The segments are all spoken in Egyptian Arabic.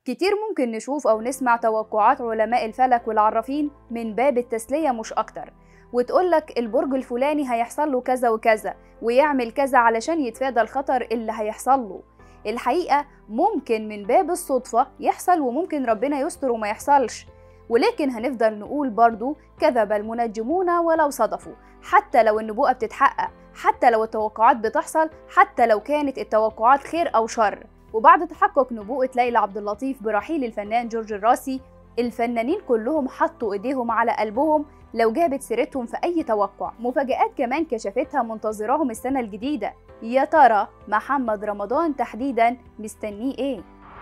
كتير ممكن نشوف أو نسمع توقعات علماء الفلك والعرافين من باب التسلية مش أكتر وتقولك البرج الفلاني هيحصل له كذا وكذا ويعمل كذا علشان يتفادى الخطر اللي هيحصل له الحقيقة ممكن من باب الصدفة يحصل وممكن ربنا يستر وما يحصلش ولكن هنفضل نقول برضو كذب المنجمون ولو صدفوا حتى لو النبوءة بتتحقق حتى لو التوقعات بتحصل حتى لو كانت التوقعات خير أو شر وبعد تحقق نبوءة ليلى عبد اللطيف برحيل الفنان جورج الراسي الفنانين كلهم حطوا ايديهم على قلبهم لو جابت سيرتهم في اي توقع مفاجآت كمان كشفتها منتظراهم السنة الجديدة يا ترى محمد رمضان تحديدا مستنيه ايه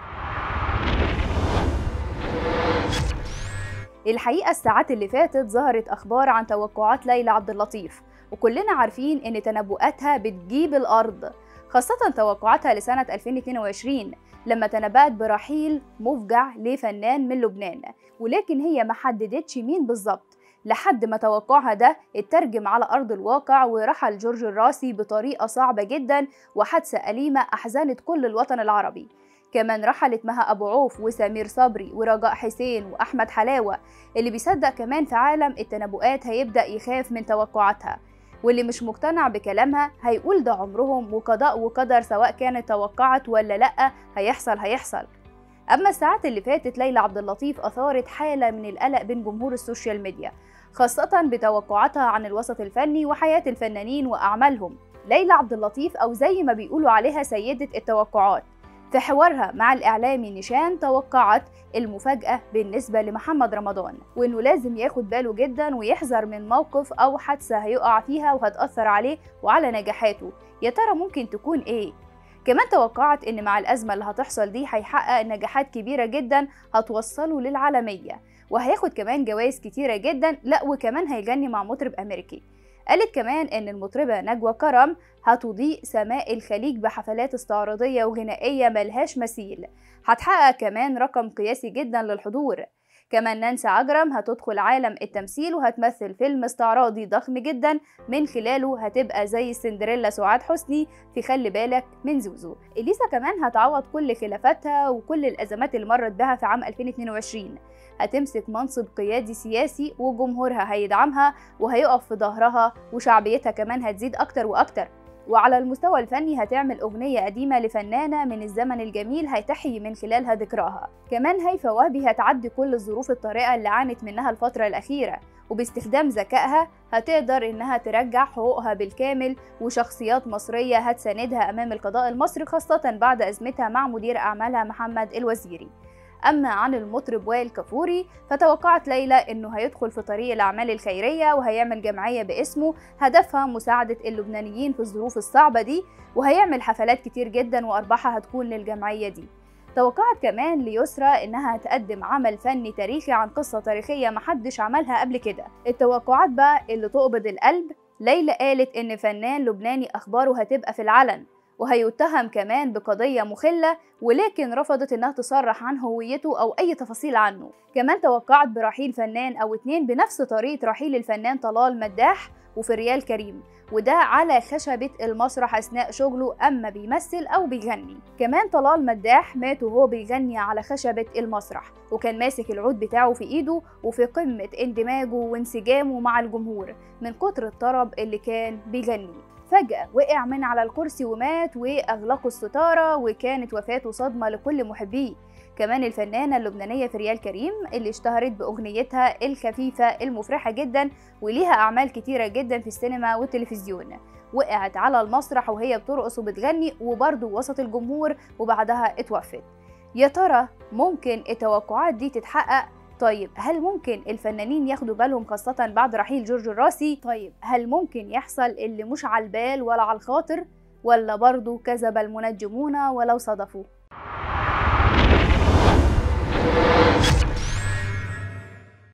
الحقيقة الساعات اللي فاتت ظهرت أخبار عن توقعات ليلى عبد اللطيف وكلنا عارفين إن تنبؤاتها بتجيب الأرض خاصة توقعاتها لسنة 2022 لما تنبأت برحيل مفجع لفنان من لبنان ولكن هي ما حددتش مين بالظبط لحد ما توقعها ده اترجم على أرض الواقع ورحل جورج الراسي بطريقة صعبة جدا وحادثة أليمة أحزنت كل الوطن العربي كمان رحلت مها أبو عوف وسمير صبري ورجاء حسين وأحمد حلاوة اللي بيصدق كمان في عالم التنبؤات هيبدأ يخاف من توقعاتها واللي مش مقتنع بكلامها هيقول ده عمرهم وقضاء وقدر سواء كانت توقعت ولا لأ هيحصل هيحصل أما الساعات اللي فاتت ليلى عبد اللطيف أثارت حالة من القلق بين جمهور السوشيال ميديا خاصة بتوقعاتها عن الوسط الفني وحياة الفنانين وأعمالهم ليلى عبد اللطيف أو زي ما بيقولوا عليها سيدة التوقعات في حوارها مع الإعلامي نيشان توقعت المفاجأة بالنسبة لمحمد رمضان وإنه لازم ياخد باله جدا ويحذر من موقف أو حادثة هيقع فيها وهتأثر عليه وعلى نجاحاته يا ترى ممكن تكون إيه؟ كمان توقعت إن مع الأزمة اللي هتحصل دي هيحقق نجاحات كبيرة جدا هتوصله للعالمية وهياخد كمان جوائز كتيرة جدا لا وكمان هيغني مع مطرب أمريكي قالت كمان إن المطربة نجوى كرم هتضيء سماء الخليج بحفلات استعراضية وغنائية ملهاش مثيل هتحقق كمان رقم قياسي جدا للحضور كمان نانسي عجرم هتدخل عالم التمثيل وهتمثل فيلم استعراضي ضخم جدا من خلاله هتبقى زي سندريلا سعاد حسني في خلي بالك من زوزو إليسا كمان هتعوض كل خلافاتها وكل الأزمات اللي مرت بها في عام 2022 هتمسك منصب قيادي سياسي وجمهورها هيدعمها وهيقف في ظهرها وشعبيتها كمان هتزيد أكتر وأكتر وعلى المستوى الفني هتعمل أغنية قديمة لفنانة من الزمن الجميل هيتحيي من خلالها ذكراها كمان هيفا وهبي هتعدي كل الظروف الطارئة اللي عانت منها الفترة الأخيرة وباستخدام ذكائها هتقدر إنها ترجع حقوقها بالكامل وشخصيات مصرية هتساندها أمام القضاء المصري خاصة بعد أزمتها مع مدير أعمالها محمد الوزيري أما عن المطرب وائل كفوري فتوقعت ليلى إنه هيدخل في طريق الأعمال الخيرية وهيعمل جمعية باسمه هدفها مساعدة اللبنانيين في الظروف الصعبة دي وهيعمل حفلات كتير جدا وأرباحها هتكون للجمعية دي توقعت كمان ليسرى إنها هتقدم عمل فني تاريخي عن قصة تاريخية محدش عملها قبل كده التوقعات بقى اللي تقبض القلب ليلى قالت إن فنان لبناني أخباره هتبقى في العلن وهيتهم كمان بقضية مخلة ولكن رفضت إنها تصرح عن هويته أو أي تفاصيل عنه كمان توقعت برحيل فنان أو اتنين بنفس طريقة رحيل الفنان طلال مداح وفي ريال كريم وده على خشبة المسرح أثناء شغله أما بيمثل أو بيغني كمان طلال مداح مات وهو بيغني على خشبة المسرح وكان ماسك العود بتاعه في إيده وفي قمة اندماجه وانسجامه مع الجمهور من كتر الطرب اللي كان بيغنيه فجأة وقع من على الكرسي ومات وأغلقوا الستارة وكانت وفاته صدمة لكل محبيه كمان الفنانة اللبنانية في ريال كريم اللي اشتهرت بأغنيتها الخفيفة المفرحة جدا وليها أعمال كتيرة جدا في السينما والتلفزيون وقعت على المسرح وهي بترقص وبتغني وبرضه وسط الجمهور وبعدها اتوفت يا ترى ممكن التوقعات دي تتحقق طيب هل ممكن الفنانين ياخدوا بالهم خاصة بعد رحيل جورج الراسي؟ طيب هل ممكن يحصل اللي مش على البال ولا على الخاطر؟ ولا برضه كذب المنجمون ولو صدفوا؟